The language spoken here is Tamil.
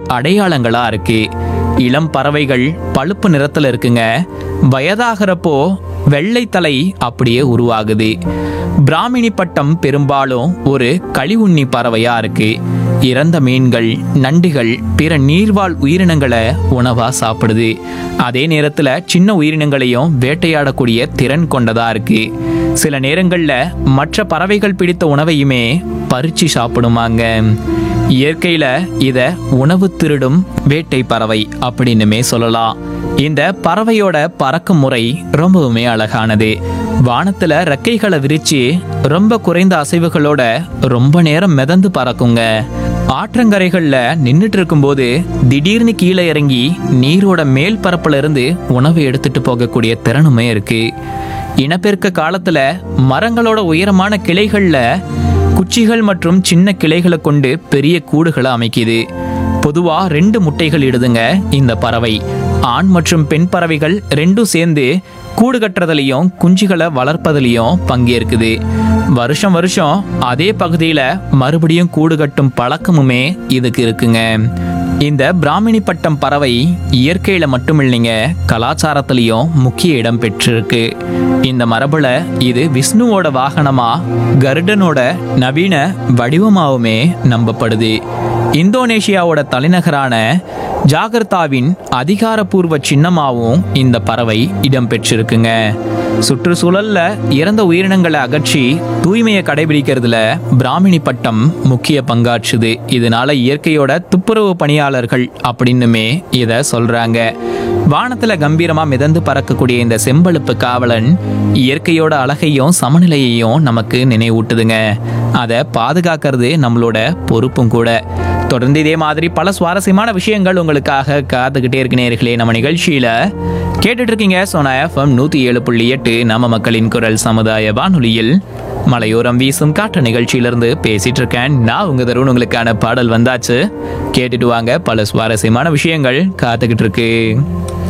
அடையாளங்களா இருக்கு இளம் பறவைகள் பழுப்பு நிறத்துல இருக்குங்க வயதாகிறப்போ வெள்ளை தலை அப்படியே உருவாகுது பிராமினி பட்டம் பெரும்பாலும் ஒரு களிவுண்ணி பறவையா இருக்கு இறந்த மீன்கள் நண்டுகள் பிற நீர்வாழ் உயிரினங்களை உணவா சாப்பிடுது அதே நேரத்துல சின்ன உயிரினங்களையும் வேட்டையாடக்கூடிய திறன் கொண்டதா இருக்கு சில நேரங்கள்ல மற்ற பறவைகள் பிடித்த உணவையுமே பறிச்சு சாப்பிடுமாங்க இயற்கையில இத உணவு திருடும் வேட்டை பறவை அப்படின்னுமே சொல்லலாம் இந்த பறவையோட பறக்கும் முறை ரொம்பவுமே அழகானது வானத்துல ரெக்கைகளை விரிச்சு ரொம்ப குறைந்த அசைவுகளோட ரொம்ப நேரம் மிதந்து பறக்குங்க ஆற்றங்கரைகள்ல நின்னுட்டு இருக்கும்போது திடீர்னு கீழே இறங்கி நீரோட மேல் பரப்புல இருந்து உணவை எடுத்துட்டு போகக்கூடிய திறனுமே இருக்கு இனப்பெருக்க காலத்துல மரங்களோட உயரமான கிளைகள்ல குச்சிகள் மற்றும் சின்ன கிளைகளை கொண்டு பெரிய கூடுகளை அமைக்குது பொதுவா ரெண்டு முட்டைகள் இடுதுங்க இந்த பறவை ஆண் மற்றும் பெண் பறவைகள் ரெண்டும் சேர்ந்து கூடு கட்டுறதுலையும் குஞ்சுகளை வளர்ப்பதுலையும் பங்கேற்குது வருஷம் வருஷம் அதே பகுதியில மறுபடியும் கூடு கட்டும் பழக்கமுமே இதுக்கு இருக்குங்க இந்த பிராமினி பட்டம் பறவை இயற்கையில மட்டும் இல்லைங்க கலாச்சாரத்திலையும் முக்கிய இடம் பெற்றிருக்கு இந்த மரபுல இது விஷ்ணுவோட வாகனமா கருடனோட நவீன வடிவமாவுமே நம்பப்படுது இந்தோனேஷியாவோட தலைநகரான ஜாகர்த்தாவின் அதிகாரப்பூர்வ சின்னமாவும் இந்த பறவை இடம்பெற்றிருக்குங்க சுற்றுச்சூழல்ல இறந்த உயிரினங்களை அகற்றி தூய்மையை கடைபிடிக்கிறதுல பிராமினி பட்டம் முக்கிய பங்காற்றுது இதனால இயற்கையோட துப்புரவு பணியாளர்கள் அப்படின்னுமே இத சொல்றாங்க வானத்துல கம்பீரமா மிதந்து பறக்கக்கூடிய இந்த செம்பழுப்பு காவலன் இயற்கையோட அழகையும் சமநிலையையும் நமக்கு நினைவூட்டுதுங்க அதை பாதுகாக்கிறது நம்மளோட பொறுப்பும் கூட தொடர்ந்து இதே மாதிரி பல சுவாரஸ்யமான விஷயங்கள் உங்களுக்காக காத்துக்கிட்டே இருக்கு நேர்களே நம்ம நிகழ்ச்சியில கேட்டுட்டு இருக்கீங்க சோனா எஃப்எம் நூத்தி ஏழு புள்ளி எட்டு நம்ம மக்களின் குரல் சமுதாய வானொலியில் மலையோரம் வீசும் காற்று நிகழ்ச்சியிலிருந்து பேசிட்டு இருக்கேன் நான் உங்க தருண் உங்களுக்கான பாடல் வந்தாச்சு கேட்டுட்டு வாங்க பல சுவாரஸ்யமான விஷயங்கள் காத்துக்கிட்டு இருக்கு